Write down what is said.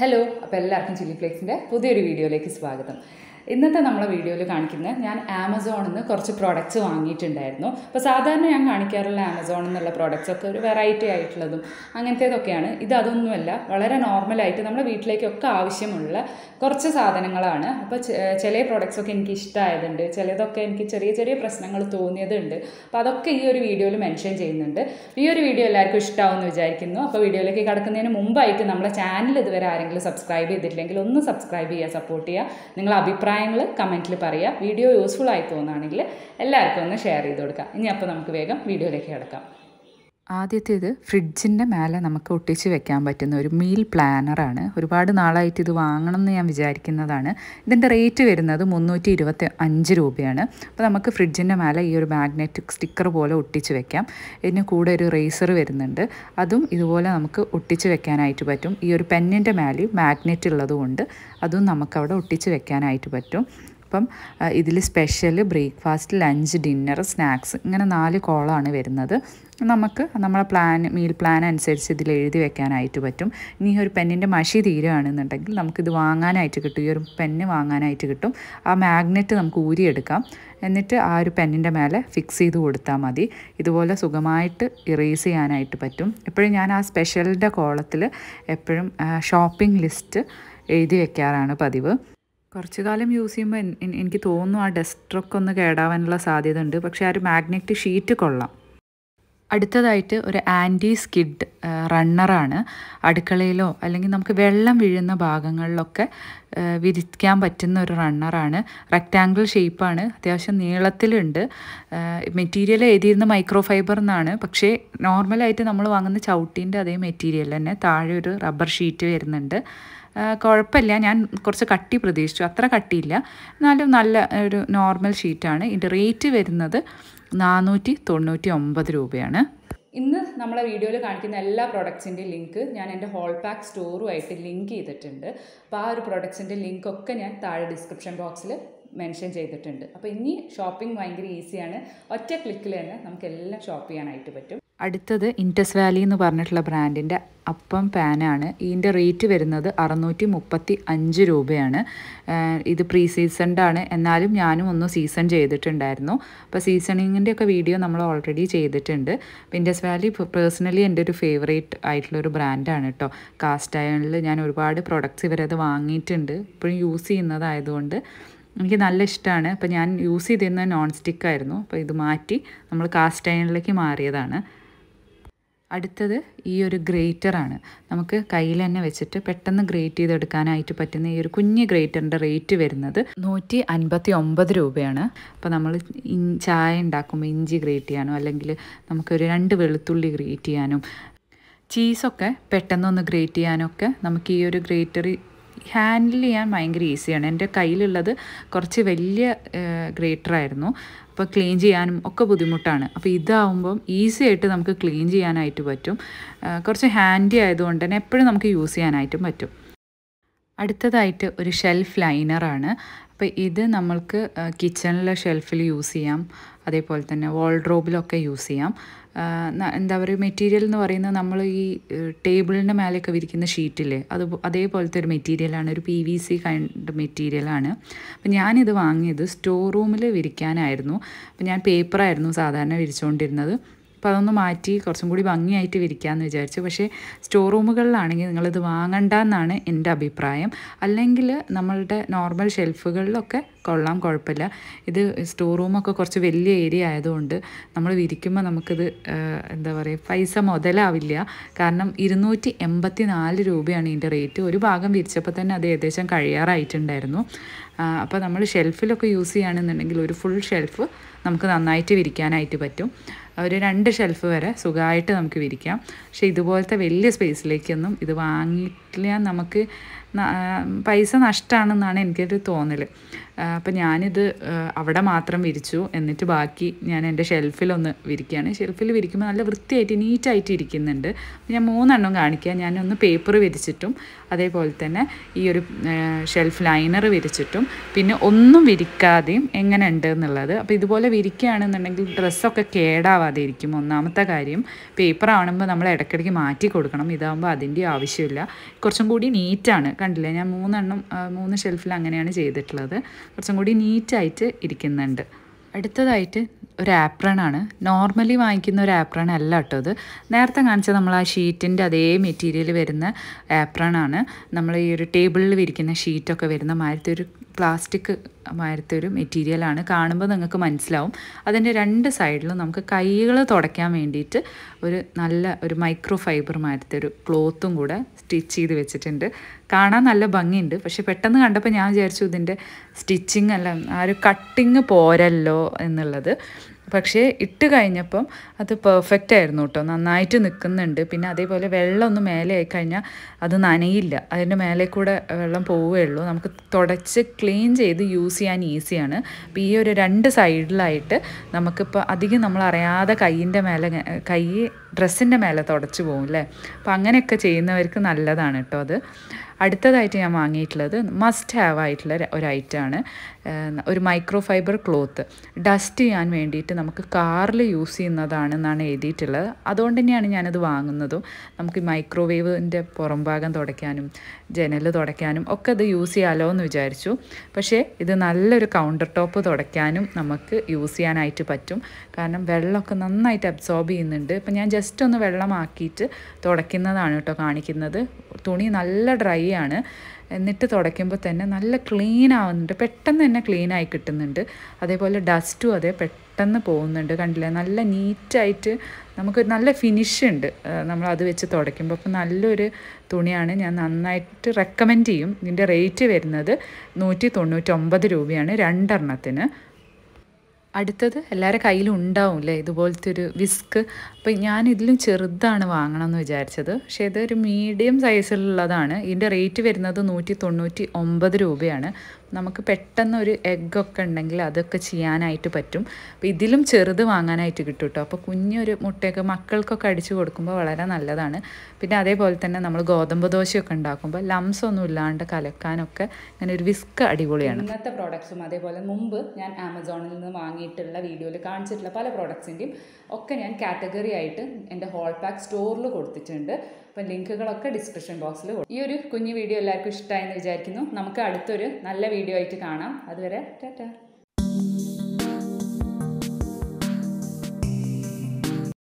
hello അപ്പോൾ എല്ലാവർക്കും chilli ഫ്ലേക്സിൻ്റെ പുതിയൊരു വീഡിയോയിലേക്ക് സ്വാഗതം ഇന്നത്തെ നമ്മളെ വീഡിയോയിൽ കാണിക്കുന്നത് ഞാൻ ആമസോണിൽ നിന്ന് കുറച്ച് പ്രോഡക്റ്റ്സ് വാങ്ങിയിട്ടുണ്ടായിരുന്നു അപ്പോൾ സാധാരണ ഞാൻ കാണിക്കാറുള്ള ആമസോണിൽ നിന്നുള്ള പ്രോഡക്റ്റ്സ് ഒക്കെ ഒരു വെറൈറ്റി ആയിട്ടുള്ളതും അങ്ങനത്തേതൊക്കെയാണ് ഇത് അതൊന്നുമല്ല വളരെ നോർമലായിട്ട് നമ്മുടെ വീട്ടിലേക്കൊക്കെ ആവശ്യമുള്ള കുറച്ച് സാധനങ്ങളാണ് അപ്പോൾ ചില പ്രോഡക്റ്റ്സ് ഒക്കെ എനിക്ക് ഇഷ്ടമായതുണ്ട് ചിലതൊക്കെ എനിക്ക് ചെറിയ ചെറിയ പ്രശ്നങ്ങൾ തോന്നിയതുണ്ട് അപ്പോൾ അതൊക്കെ ഈ ഒരു വീഡിയോയിൽ മെൻഷൻ ചെയ്യുന്നുണ്ട് ഈ ഒരു വീഡിയോ എല്ലാവർക്കും ഇഷ്ടമാവുമെന്ന് വിചാരിക്കുന്നു അപ്പോൾ വീഡിയോയിലേക്ക് കടക്കുന്നതിന് മുമ്പായിട്ട് നമ്മളെ ചാനൽ ഇതുവരെ ആരെങ്കിലും സബ്സ്ക്രൈബ് ചെയ്തിട്ടില്ലെങ്കിൽ ഒന്ന് സബ്സ്ക്രൈബ് ചെയ്യുക സപ്പോർട്ട് ചെയ്യുക നിങ്ങളുടെ അഭിപ്രായങ്ങൾ കമൻറ്റിൽ പറയുക വീഡിയോ യൂസ്ഫുൾ ആയി തോന്നുകയാണെങ്കിൽ എല്ലാവർക്കും ഒന്ന് ഷെയർ ചെയ്ത് കൊടുക്കുക ഇനി അപ്പോൾ നമുക്ക് വേഗം വീഡിയോയിലേക്ക് കിടക്കാം ആദ്യത്തേത് ഫ്രിഡ്ജിൻ്റെ മേലെ നമുക്ക് ഒട്ടിച്ച് വെക്കാൻ പറ്റുന്ന ഒരു മീൽ പ്ലാനറാണ് ഒരുപാട് നാളായിട്ട് ഇത് വാങ്ങണം എന്ന് ഞാൻ വിചാരിക്കുന്നതാണ് ഇതിൻ്റെ റേറ്റ് വരുന്നത് മുന്നൂറ്റി ഇരുപത്തി അഞ്ച് രൂപയാണ് അപ്പോൾ നമുക്ക് ഫ്രിഡ്ജിൻ്റെ മേലെ ഈ ഒരു മാഗ്നറ്റിക് സ്റ്റിക്കർ പോലെ ഒട്ടിച്ച് വെക്കാം ഇതിന് കൂടെ ഒരു റേസർ വരുന്നുണ്ട് അതും ഇതുപോലെ നമുക്ക് ഒട്ടിച്ച് വെക്കാനായിട്ട് പറ്റും ഈ ഒരു പെന്നിൻ്റെ മേലെ മാഗ്നറ്റ് ഉള്ളതുകൊണ്ട് അതും നമുക്കവിടെ ഒട്ടിച്ച് വെക്കാനായിട്ട് പറ്റും അപ്പം ഇതിൽ special breakfast lunch dinner snacks ഇങ്ങനെ നാല് കോളാണ് വരുന്നത് നമുക്ക് നമ്മളെ പ്ലാൻ മീൽ പ്ലാൻ അനുസരിച്ച് ഇതിൽ എഴുതി വെക്കാനായിട്ട് പറ്റും ഇനി ഈ ഒരു പെന്നിൻ്റെ മഷി തീരുകയാണെന്നുണ്ടെങ്കിൽ നമുക്കിത് വാങ്ങാനായിട്ട് കിട്ടും ഈ ഒരു പെന്ന് വാങ്ങാനായിട്ട് കിട്ടും ആ മാഗ്നറ്റ് നമുക്ക് ഊരിയെടുക്കാം എന്നിട്ട് ആ ഒരു പെന്നിൻ്റെ മേലെ ഫിക്സ് ചെയ്ത് കൊടുത്താൽ മതി ഇതുപോലെ സുഖമായിട്ട് ഇറേസ് ചെയ്യാനായിട്ട് പറ്റും എപ്പോഴും ഞാൻ ആ സ്പെഷ്യലിൻ്റെ കോളത്തിൽ എപ്പോഴും ഷോപ്പിംഗ് ലിസ്റ്റ് എഴുതി വെക്കാറാണ് പതിവ് കുറച്ച് കാലം യൂസ് ചെയ്യുമ്പോൾ എനിക്ക് തോന്നുന്നു ആ ഡെസ്ക്ടൊക്കെ ഒന്ന് കേടാവാനുള്ള സാധ്യത ഉണ്ട് പക്ഷേ ആ ഒരു മാഗ്നറ്റ് ഷീറ്റ് കൊള്ളാം അടുത്തതായിട്ട് ഒരു ആൻറ്റി സ്കിഡ് റണ്ണറാണ് അടുക്കളയിലോ അല്ലെങ്കിൽ നമുക്ക് വെള്ളം വീഴുന്ന ഭാഗങ്ങളിലൊക്കെ വിരിക്കാൻ പറ്റുന്ന ഒരു റണ്ണറാണ് റെക്റ്റാങ്കിൾ ഷേപ്പാണ് അത്യാവശ്യം നീളത്തിലുണ്ട് മെറ്റീരിയൽ എഴുതിയിരുന്ന മൈക്രോ ഫൈബർ എന്നാണ് പക്ഷേ നോർമലായിട്ട് നമ്മൾ വാങ്ങുന്ന ചവിട്ടീൻ്റെ അതേ മെറ്റീരിയൽ തന്നെ താഴെ ഒരു റബ്ബർ ഷീറ്റ് വരുന്നുണ്ട് കുഴപ്പമില്ല ഞാൻ കുറച്ച് കട്ടി പ്രതീക്ഷിച്ചു അത്ര കട്ടിയില്ല എന്നാലും നല്ല ഒരു നോർമൽ ഷീറ്റാണ് ഇതിൻ്റെ റേറ്റ് വരുന്നത് നാനൂറ്റി തൊണ്ണൂറ്റി ഒമ്പത് രൂപയാണ് ഇന്ന് നമ്മളെ വീഡിയോയിൽ കാണിക്കുന്ന എല്ലാ പ്രൊഡക്ട്സിൻ്റെയും ലിങ്ക് ഞാൻ എൻ്റെ ഹോൾ പാക്ക് സ്റ്റോറുമായിട്ട് ലിങ്ക് ചെയ്തിട്ടുണ്ട് അപ്പോൾ ആ ഒരു പ്രൊഡക്ട്സിൻ്റെ ലിങ്ക് ഒക്കെ ഞാൻ താഴെ ഡിസ്ക്രിപ്ഷൻ ബോക്സിൽ മെൻഷൻ ചെയ്തിട്ടുണ്ട് അപ്പോൾ ഇനി ഷോപ്പിംഗ് ഭയങ്കര ഈസിയാണ് ഒറ്റ ക്ലിക്കിൽ തന്നെ നമുക്ക് എല്ലാം ഷോപ്പ് ചെയ്യാനായിട്ട് പറ്റും അടുത്തത് ഇൻറ്റസ് വാലി എന്ന് പറഞ്ഞിട്ടുള്ള ബ്രാൻഡിൻ്റെ അപ്പം പാനാണ് ഇതിൻ്റെ റേറ്റ് വരുന്നത് അറുന്നൂറ്റി മുപ്പത്തി അഞ്ച് രൂപയാണ് ഇത് പ്രീ സീസൺഡ് ആണ് എന്നാലും ഞാനും ഒന്ന് സീസൺ ചെയ്തിട്ടുണ്ടായിരുന്നു അപ്പോൾ സീസണിങ്ങിൻ്റെ ഒക്കെ വീഡിയോ നമ്മൾ ഓൾറെഡി ചെയ്തിട്ടുണ്ട് അപ്പോൾ ഇൻഡസ് വാലി പേഴ്സണലി എൻ്റെ ഒരു ഫേവറേറ്റ് ആയിട്ടുള്ളൊരു ബ്രാൻഡാണ് കേട്ടോ കാസ്റ്റ് അയണിൽ ഞാൻ ഒരുപാട് പ്രൊഡക്ട്സ് ഇവരത് വാങ്ങിയിട്ടുണ്ട് ഇപ്പോഴും യൂസ് ചെയ്യുന്നതായതുകൊണ്ട് എനിക്ക് നല്ല ഇഷ്ടമാണ് അപ്പോൾ ഞാൻ യൂസ് ചെയ്തിരുന്നത് നോൺ സ്റ്റിക്ക് ആയിരുന്നു അപ്പോൾ ഇത് മാറ്റി നമ്മൾ കാസ്റ്റ് അയണിലേക്ക് മാറിയതാണ് അടുത്തത് ഈ ഒരു ഗ്രേറ്ററാണ് നമുക്ക് കയ്യിൽ തന്നെ വെച്ചിട്ട് പെട്ടെന്ന് ഗ്രേറ്റ് ചെയ്തെടുക്കാനായിട്ട് പറ്റുന്ന ഈ ഒരു കുഞ്ഞ് ഗ്രേറ്ററിൻ്റെ റേറ്റ് വരുന്നത് നൂറ്റി അൻപത്തി ഒമ്പത് രൂപയാണ് അപ്പോൾ നമ്മൾ ചായ ഉണ്ടാക്കുമ്പോൾ ഇഞ്ചി ഗ്രേറ്റ് ചെയ്യാനോ അല്ലെങ്കിൽ നമുക്കൊരു രണ്ട് വെളുത്തുള്ളി ഗ്രേറ്റ് ചെയ്യാനും ചീസൊക്കെ പെട്ടെന്നൊന്ന് ഗ്രേറ്റ് ചെയ്യാനൊക്കെ നമുക്ക് ഈ ഒരു ഗ്രേറ്റർ ഹാൻഡിൽ ചെയ്യാൻ ഭയങ്കര ഈസിയാണ് എൻ്റെ കയ്യിലുള്ളത് കുറച്ച് വലിയ ഗ്രേറ്ററായിരുന്നു അപ്പോൾ ക്ലീൻ ചെയ്യാനും ഒക്കെ ബുദ്ധിമുട്ടാണ് അപ്പോൾ ഇതാവുമ്പം ഈസി ആയിട്ട് നമുക്ക് ക്ലീൻ ചെയ്യാനായിട്ട് പറ്റും കുറച്ച് ഹാൻഡി ആയതുകൊണ്ട് തന്നെ എപ്പോഴും നമുക്ക് യൂസ് ചെയ്യാനായിട്ടും പറ്റും അടുത്തതായിട്ട് ഒരു ഷെൽഫ് ലൈനറാണ് അപ്പോൾ ഇത് നമ്മൾക്ക് കിച്ചണിലെ ഷെൽഫിൽ യൂസ് ചെയ്യാം അതേപോലെ തന്നെ വാൾഡ്രോബിലൊക്കെ യൂസ് ചെയ്യാം എന്താ പറയുക മെറ്റീരിയൽ എന്ന് പറയുന്നത് നമ്മൾ ഈ ടേബിളിൻ്റെ മേലെയൊക്കെ വിരിക്കുന്ന ഷീറ്റില്ലേ അത് അതേപോലത്തെ ഒരു മെറ്റീരിയലാണ് ഒരു പി വി സി കൈൻഡ് മെറ്റീരിയലാണ് അപ്പം ഞാനിത് വാങ്ങിയത് സ്റ്റോർ റൂമിൽ വിരിക്കാനായിരുന്നു അപ്പം ഞാൻ പേപ്പറായിരുന്നു സാധാരണ വിരിച്ചുകൊണ്ടിരുന്നത് അപ്പോൾ അതൊന്ന് മാറ്റി കുറച്ചും കൂടി ഭംഗിയായിട്ട് വിരിക്കാമെന്ന് വിചാരിച്ചു പക്ഷേ സ്റ്റോർ റൂമുകളിലാണെങ്കിൽ നിങ്ങളിത് വാങ്ങണ്ട എന്നാണ് എൻ്റെ അഭിപ്രായം അല്ലെങ്കിൽ നമ്മളുടെ നോർമൽ ഷെൽഫുകളിലൊക്കെ കൊള്ളാം കുഴപ്പമില്ല ഇത് സ്റ്റോർ റൂമൊക്കെ കുറച്ച് വലിയ ഏരിയ ആയതുകൊണ്ട് നമ്മൾ വിരിക്കുമ്പോൾ നമുക്കിത് എന്താ പറയുക പൈസ മുതലാവില്ല കാരണം ഇരുന്നൂറ്റി എൺപത്തി നാല് രൂപയാണ് ഇതിൻ്റെ റേറ്റ് ഒരു ഭാഗം വിരിച്ചപ്പോൾ തന്നെ അത് ഏകദേശം കഴിയാറായിട്ടുണ്ടായിരുന്നു അപ്പോൾ നമ്മൾ ഷെൽഫിലൊക്കെ യൂസ് ചെയ്യുകയാണെന്നുണ്ടെങ്കിൽ ഒരു ഫുൾ ഷെൽഫ് നമുക്ക് നന്നായിട്ട് വിരിക്കാനായിട്ട് പറ്റും ഒരു രണ്ട് ഷെൽഫ് വരെ സുഖമായിട്ട് നമുക്ക് വിരിക്കാം പക്ഷേ ഇതുപോലത്തെ വലിയ സ്പേസിലേക്കൊന്നും ഇത് വാങ്ങിയിട്ടില്ല നമുക്ക് ന- ആ, പൈസ നഷ്ടമാണെന്നാണ് എനിക്കൊരു തോന്നൽ അപ്പം ഞാനിത് ആ, അവിടെ മാത്രം വിരിച്ചു എന്നിട്ട് ബാക്കി ഞാൻ എൻ്റെ ഷെൽഫിലൊന്ന് വിരിക്കുകയാണ് ഷെൽഫിൽ വിരിക്കുമ്പോൾ നല്ല വൃത്തിയായിട്ട് നീറ്റായിട്ട് ഇരിക്കുന്നുണ്ട് ഞാൻ മൂന്നെണ്ണം കാണിക്കുക ഞാനൊന്ന് പേപ്പർ വിരിച്ചിട്ടും അതേപോലെ തന്നെ ഈ ഒരു ഷെൽഫ് ലൈനർ വിരിച്ചിട്ടും പിന്നെ ഒന്നും വിരിക്കാതെയും എങ്ങനെ ഉണ്ട് എന്നുള്ളത് അപ്പോൾ ഇതുപോലെ വിരിക്കുകയാണെന്നുണ്ടെങ്കിൽ ഡ്രസ്സൊക്കെ കേടാവാതെ ഇരിക്കും ഒന്നാമത്തെ കാര്യം പേപ്പർ ആവുമ്പോൾ നമ്മൾ ഇടയ്ക്കിടയ്ക്ക് മാറ്റി കൊടുക്കണം ഇതാകുമ്പോൾ അതിൻ്റെ ആവശ്യമില്ല കുറച്ചും കൂടി നീറ്റാണ് കണ്ടില്ലേ ഞാൻ മൂന്നെണ്ണം ആ, മൂന്ന് ഷെൽഫിൽ അങ്ങനെയാണ് ചെയ്തിട്ടുള്ളത് കുറച്ചും കൂടി നീറ്റായിട്ട് ഇരിക്കുന്നുണ്ട് അടുത്തതായിട്ട് ഒരു ആപ്രൺ ആണ് നോർമലി വാങ്ങിക്കുന്ന ഒരു ആപ്രൺ അല്ല കേട്ടോ ഇത് നേരത്തെ കാണിച്ച നമ്മൾ ആ ഷീറ്റിൻ്റെ അതേ മെറ്റീരിയൽ വരുന്ന ആപ്രൺ ആണ് നമ്മൾ ഈ ഒരു ടേബിളിൽ വിരിക്കുന്ന ഷീറ്റൊക്കെ വരുന്ന മാതിരത്തെ ഒരു പ്ലാസ്റ്റിക് മാതിരത്തെ ഒരു മെറ്റീരിയലാണ് കാണുമ്പോൾ നിങ്ങൾക്ക് മനസ്സിലാവും അതിൻ്റെ രണ്ട് സൈഡിലും നമുക്ക് കൈകൾ തുടയ്ക്കാൻ വേണ്ടിയിട്ട് ഒരു നല്ല ഒരു മൈക്രോ ഫൈബർ മാതിരത്തെ ഒരു ക്ലോത്തും കൂടെ സ്റ്റിച്ച് ചെയ്ത് വെച്ചിട്ടുണ്ട് കാണാൻ നല്ല ഭംഗിയുണ്ട് പക്ഷെ പെട്ടെന്ന് കണ്ടപ്പോൾ ഞാൻ വിചാരിച്ചു ഇതിൻ്റെ സ്റ്റിച്ചിങ് അല്ല ആ ഒരു കട്ടിങ് പോരല്ലോ എന്നുള്ളത് പക്ഷേ ഇട്ട് കഴിഞ്ഞപ്പം അത് പെർഫെക്റ്റ് ആയിരുന്നു കേട്ടോ നന്നായിട്ട് നിൽക്കുന്നുണ്ട് പിന്നെ അതേപോലെ വെള്ളം ഒന്ന് മേലെ ആയി കഴിഞ്ഞാൽ അത് നനയില്ല അതിൻ്റെ മേലെ കൂടെ വെള്ളം പോവുകയുള്ളൂ നമുക്ക് തുടച്ച് ക്ലീൻ ചെയ്ത് യൂസ് ചെയ്യാൻ ഈസിയാണ് അപ്പോൾ ഈ ഒരു രണ്ട് സൈഡിലായിട്ട് നമുക്കിപ്പോൾ അധികം നമ്മൾ അറിയാതെ കൈയിൻ്റെ മേലെ ഇങ്ങ- കൈ ഡ്രസ്സിൻ്റെ മേലെ തുടച്ച് പോകും അല്ലേ അപ്പോൾ അങ്ങനെയൊക്കെ ചെയ്യുന്നവർക്ക് നല്ലതാണ് കേട്ടോ അത് അടുത്തതായിട്ട് ഞാൻ വാങ്ങിയിട്ടുള്ളത് മസ്റ്റ് ഹാവ് ആയിട്ടുള്ള ഒരു- ഒരു ഐറ്റമാണ് ഒരു മൈക്രോ ഫൈബർ ക്ലോത്ത് ഡസ്റ്റ് ചെയ്യാൻ വേണ്ടിയിട്ട് നമുക്ക് കാറിൽ യൂസ് ചെയ്യുന്നതാണെന്നാണ് എഴുതിയിട്ടുള്ളത് അതുകൊണ്ട് തന്നെയാണ് ഞാനത് വാങ്ങുന്നതും നമുക്ക് ഈ മൈക്രോവേവിൻ്റെ പുറംഭാഗം തുടയ്ക്കാനും ജനൽ തുടയ്ക്കാനും ഒക്കെ ഇത് യൂസ് ചെയ്യാമല്ലോ എന്ന് വിചാരിച്ചു പക്ഷേ ഇത് നല്ലൊരു കൗണ്ടർ ടോപ്പ് തുടയ്ക്കാനും നമുക്ക് യൂസ് ചെയ്യാനായിട്ട് പറ്റും കാരണം വെള്ളമൊക്കെ നന്നായിട്ട് അബ്സോർബ് ചെയ്യുന്നുണ്ട് ഇപ്പം ഞാൻ ജസ്റ്റ് ഒന്ന് വെള്ളമാക്കിയിട്ട് തുടയ്ക്കുന്നതാണ് കേട്ടോ കാണിക്കുന്നത് തുണി നല്ല ഡ്രൈ ആണ് എന്നിട്ട് തുടയ്ക്കുമ്പോൾ തന്നെ നല്ല ക്ലീൻ ആവുന്നുണ്ട് പെട്ടെന്ന് തന്നെ ക്ലീൻ ആയി കിട്ടുന്നുണ്ട് അതേപോലെ ഡസ്റ്റും അതെ പെട്ടെന്ന് പോകുന്നുണ്ട് കണ്ടില്ലേ നല്ല നീറ്റായിട്ട് നമുക്ക് നല്ല ഫിനിഷ് ഉണ്ട് നമ്മൾ അത് വെച്ച് തുടയ്ക്കുമ്പോൾ അപ്പോൾ നല്ലൊരു തുണിയാണ് ഞാൻ നന്നായിട്ട് റെക്കമെൻഡ് ചെയ്യും ഇതിൻ്റെ റേറ്റ് വരുന്നത് നൂറ്റി തൊണ്ണൂറ്റൊമ്പത് രൂപയാണ് രണ്ടെണ്ണത്തിന് അടുത്തത് എല്ലാവരുടെ കയ്യിലും ഉണ്ടാവും അല്ലേ ഇതുപോലത്തെ ഒരു വിസ്ക് അപ്പോൾ ഞാൻ ഇതിലും ചെറുതാണ് വാങ്ങണം എന്ന് വിചാരിച്ചത് പക്ഷേ ഇതൊരു മീഡിയം സൈസിലുള്ളതാണ് ഇതിൻ്റെ റേറ്റ് വരുന്നത് നൂറ്റി തൊണ്ണൂറ്റി ഒമ്പത് രൂപയാണ് നമുക്ക് പെട്ടെന്ന് ഒരു എഗ്ഗൊക്കെ ഉണ്ടെങ്കിൽ അതൊക്കെ ചെയ്യാനായിട്ട് പറ്റും അപ്പോൾ ഇതിലും ചെറുത് വാങ്ങാനായിട്ട് കിട്ടും കേട്ടോ അപ്പോൾ കുഞ്ഞൊരു മുട്ടയൊക്കെ മക്കൾക്കൊക്കെ അടിച്ചു കൊടുക്കുമ്പോൾ വളരെ നല്ലതാണ് പിന്നെ അതേപോലെ തന്നെ നമ്മൾ ഗോതമ്പ് ദോശയൊക്കെ ഉണ്ടാക്കുമ്പോൾ ലംസ് ഒന്നും ഇല്ലാണ്ട് കലക്കാനൊക്കെ ഇങ്ങനെ ഒരു വിസ്ക് അടിപൊളിയാണ് ഇന്നത്തെ പ്രോഡക്ട്സും അതേപോലെ മുമ്പ് ഞാൻ ആമസോണിൽ നിന്ന് വാങ്ങിയിട്ടുള്ള വീഡിയോയിൽ കാണിച്ചിട്ടുള്ള പല പ്രോഡക്ട്സിൻ്റെയും ഒക്കെ ഞാൻ കാറ്റഗറി ആയിട്ട് എൻ്റെ ഹോൾ പാക്ക് സ്റ്റോറിൽ കൊടുത്തിട്ടുണ്ട് അപ്പം ലിങ്കുകളൊക്കെ ഡിസ്ക്രിപ്ഷൻ ബോക്സിൽ ഈ ഒരു കുഞ്ഞു വീഡിയോ എല്ലാവർക്കും ഇഷ്ടമായെന്ന് വിചാരിക്കുന്നു നമുക്ക് അടുത്തൊരു നല്ല വീഡിയോ ആയിട്ട് കാണാം അതുവരെ ടാറ്റാ